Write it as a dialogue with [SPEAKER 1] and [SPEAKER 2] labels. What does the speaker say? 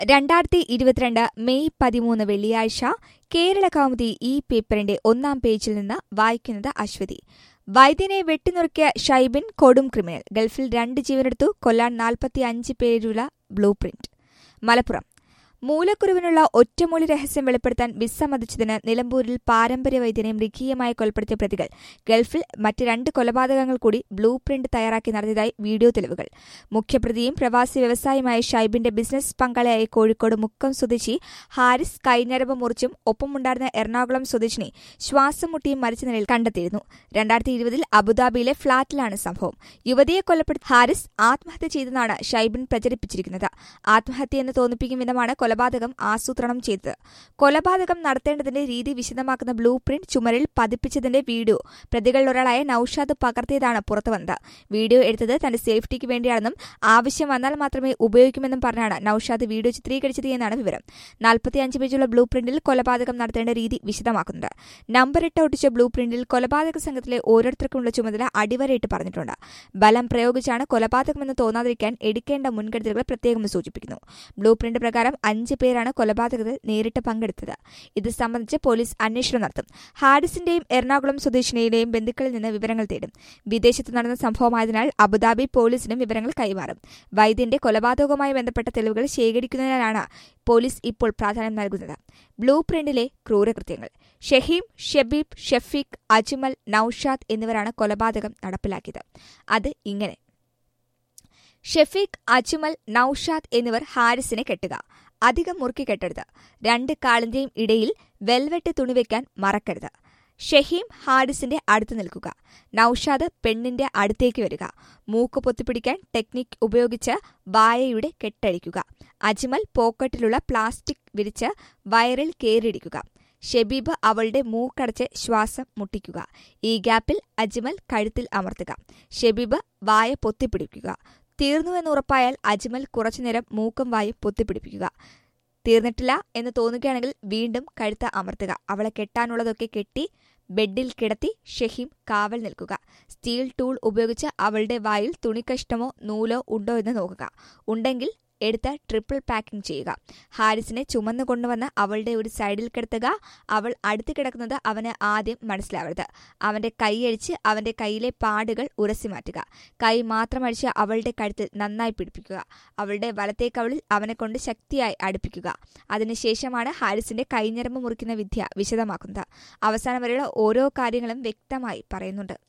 [SPEAKER 1] രണ്ടായിരത്തി ഇരുപത്തിരണ്ട് മെയ് പതിമൂന്ന് വെള്ളിയാഴ്ച കേരള കൗമുദി ഈ പേപ്പറിന്റെ ഒന്നാം പേജിൽ നിന്ന് വായിക്കുന്നത് അശ്വതി വൈദ്യനെ വെട്ടിനുറുക്കിയ ഷൈബിൻ കൊടും ക്രിമിനൽ ഗൾഫിൽ രണ്ട് ജീവനെടുത്തു കൊല്ലാൻ നാൽപ്പത്തി അഞ്ച് പേരുള്ള ബ്ലൂ പ്രിന്റ് മലപ്പുറം മൂലക്കുരുവിനുള്ള ഒറ്റമൂലി രഹസ്യം വെളിപ്പെടുത്താൻ വിസമ്മതിച്ചതിന് നിലമ്പൂരിൽ പാരമ്പര്യ വൈദ്യനെ മൃഗീയമായി കൊലപ്പെടുത്തിയ പ്രതികൾ ഗൾഫിൽ മറ്റ് രണ്ട് കൊലപാതകങ്ങൾ കൂടി ബ്ലൂ പ്രിന്റ് തയ്യാറാക്കി നടത്തിയതായി വീഡിയോ തെളിവുകൾ മുഖ്യപ്രതിയും പ്രവാസി വ്യവസായിയുമായ ഷൈബിന്റെ ബിസിനസ് പങ്കാളിയായ കോഴിക്കോട് മുക്കം സ്വദേശി ഹാരിസ് കൈഞ്ഞരമ്പ് മുറിച്ചും ഒപ്പമുണ്ടായിരുന്ന എറണാകുളം സ്വദേശിനി ശ്വാസം മുട്ടിയും മരിച്ച നിലയിൽ കണ്ടെത്തിയിരുന്നു രണ്ടായിരത്തി ഇരുപതിൽ അബുദാബിയിലെ ഫ്ളാറ്റിലാണ് സംഭവം യുവതിയെ കൊലപ്പെടുത്തി ഹാരിസ് ആത്മഹത്യ ചെയ്തെന്നാണ് ഷൈബിൻ പ്രചരിപ്പിച്ചിരിക്കുന്നത് ആത്മഹത്യ എന്ന് തോന്നിപ്പിക്കും വിധമാണ് കൊലപാതകം ആസൂത്രണം ചെയ്തത് കൊലപാതകം നടത്തേണ്ടതിന്റെ രീതി വിശദമാക്കുന്ന ബ്ലൂ പ്രിന്റ് ചുമരിൽ പതിപ്പിച്ചതിന്റെ വീഡിയോ പ്രതികളിൽ ഒരാളായ നൌഷാദ് പകർത്തിയതാണ് പുറത്തുവന്നത് വീഡിയോ എടുത്തത് തന്റെ സേഫ്റ്റിക്ക് വേണ്ടിയാണെന്നും ആവശ്യം വന്നാൽ മാത്രമേ ഉപയോഗിക്കുമെന്നും പറഞ്ഞാണ് നൌഷാദ് വീഡിയോ ചിത്രീകരിച്ചത് എന്നാണ് വിവരം നാൽപ്പത്തിയഞ്ച് പേജുള്ള ബ്ലൂ പ്രിന്റിൽ കൊലപാതകം നടത്തേണ്ട രീതി വിശദമാക്കുന്നുണ്ട് നമ്പറിട്ട് ഒട്ടിച്ച ബ്ലൂ പ്രിന്റിൽ കൊലപാതക സംഘത്തിലെ ഓരോരുത്തർക്കുമുള്ള ചുമതല അടിവരയിട്ട് പറഞ്ഞിട്ടുണ്ട് ബലം പ്രയോഗിച്ചാണ് കൊലപാതകമെന്ന് തോന്നാതിരിക്കാൻ എടുക്കേണ്ട മുൻകരുതലുകൾ പ്രത്യേകം സൂചിപ്പിക്കുന്നു ബ്ലൂ പ്രിന്റ് പ്രകാരം അഞ്ച് പേരാണ് കൊലപാതകത്തിൽ നേരിട്ട് പങ്കെടുത്തത് ഇത് സംബന്ധിച്ച് പോലീസ് അന്വേഷണം നടത്തും ഹാരിസിന്റെയും എറണാകുളം സ്വദേശിനിയുടെയും ബന്ധുക്കളിൽ നിന്ന് വിവരങ്ങൾ തേടും വിദേശത്ത് നടന്ന സംഭവമായതിനാൽ അബുദാബി പോലീസിനും വിവരങ്ങൾ കൈമാറും വൈദ്യന്റെ കൊലപാതകവുമായി ബന്ധപ്പെട്ട തെളിവുകൾ ശേഖരിക്കുന്നതിനാണ് പോലീസ് ഇപ്പോൾ പ്രാധാന്യം നൽകുന്നത് ബ്ലൂ പ്രിന്റിലെ ക്രൂരകൃത്യങ്ങൾ ഷഹീം ഷബീബ് ഷഫീഖ് അജ്മൽ നൌഷാദ് എന്നിവരാണ് കൊലപാതകം നടപ്പിലാക്കിയത് അത് ഇങ്ങനെ ഷെഫീഖ് അജ്മൽ നൌഷാദ് എന്നിവർ ഹാരിസിനെ കെട്ടുക അധികം മുറുക്കി കെട്ടരുത് രണ്ട് കാളിന്റെയും ഇടയിൽ വെൽവെട്ട് തുണി വെക്കാൻ മറക്കരുത് ഷഹീം ഹാരിസിന്റെ അടുത്ത് നിൽക്കുക നൌഷാദ് പെണ്ണിന്റെ അടുത്തേക്ക് വരിക മൂക്ക് പൊത്തിപ്പിടിക്കാൻ ടെക്നിക് ഉപയോഗിച്ച് വായയുടെ കെട്ടഴിക്കുക അജ്മൽ പോക്കറ്റിലുള്ള പ്ലാസ്റ്റിക് വിരിച്ച് വയറിൽ കേറിയിടിക്കുക ഷെബീബ് അവളുടെ മൂക്കടച്ച് ശ്വാസം മുട്ടിക്കുക ഈ ഗ്യാപ്പിൽ അജ്മൽ കഴുത്തിൽ അമർത്തുക ഷെബീബ് വായ പൊത്തിപ്പിടിക്കുക തീർന്നുവെന്ന് ഉറപ്പായാൽ അജ്മൽ കുറച്ചുനേരം മൂക്കും വായും പൊത്തിപ്പിടിപ്പിക്കുക തീർന്നിട്ടില്ല എന്ന് തോന്നുകയാണെങ്കിൽ വീണ്ടും കഴുത്ത് അമർത്തുക അവളെ കെട്ടാനുള്ളതൊക്കെ കെട്ടി ബെഡിൽ കിടത്തി ഷഹീം കാവൽ നിൽക്കുക സ്റ്റീൽ ടൂൾ ഉപയോഗിച്ച് അവളുടെ വായിൽ തുണിക്കഷ്ണമോ നൂലോ ഉണ്ടോ എന്ന് നോക്കുക ഉണ്ടെങ്കിൽ എടുത്ത് ട്രിപ്പിൾ പാക്കിംഗ് ചെയ്യുക ഹാരിസിനെ ചുമന്നു കൊണ്ടുവന്ന് അവളുടെ ഒരു സൈഡിൽ കിടത്തുക അവൾ അടുത്ത് കിടക്കുന്നത് അവന് ആദ്യം മനസ്സിലാവരുത് അവന്റെ കൈയഴിച്ച് അവന്റെ കൈയിലെ പാടുകൾ ഉരസി മാറ്റുക കൈ മാത്രം അഴിച്ച് അവളുടെ കഴുത്തിൽ നന്നായി പിടിപ്പിക്കുക അവളുടെ വലത്തെ കവളിൽ അവനെ കൊണ്ട് ശക്തിയായി അടുപ്പിക്കുക അതിനുശേഷമാണ് ഹാരിസിന്റെ കൈഞ്ഞരമ്പ് മുറിക്കുന്ന വിദ്യ വിശദമാക്കുന്നത് അവസാനം വരെയുള്ള ഓരോ കാര്യങ്ങളും വ്യക്തമായി പറയുന്നുണ്ട്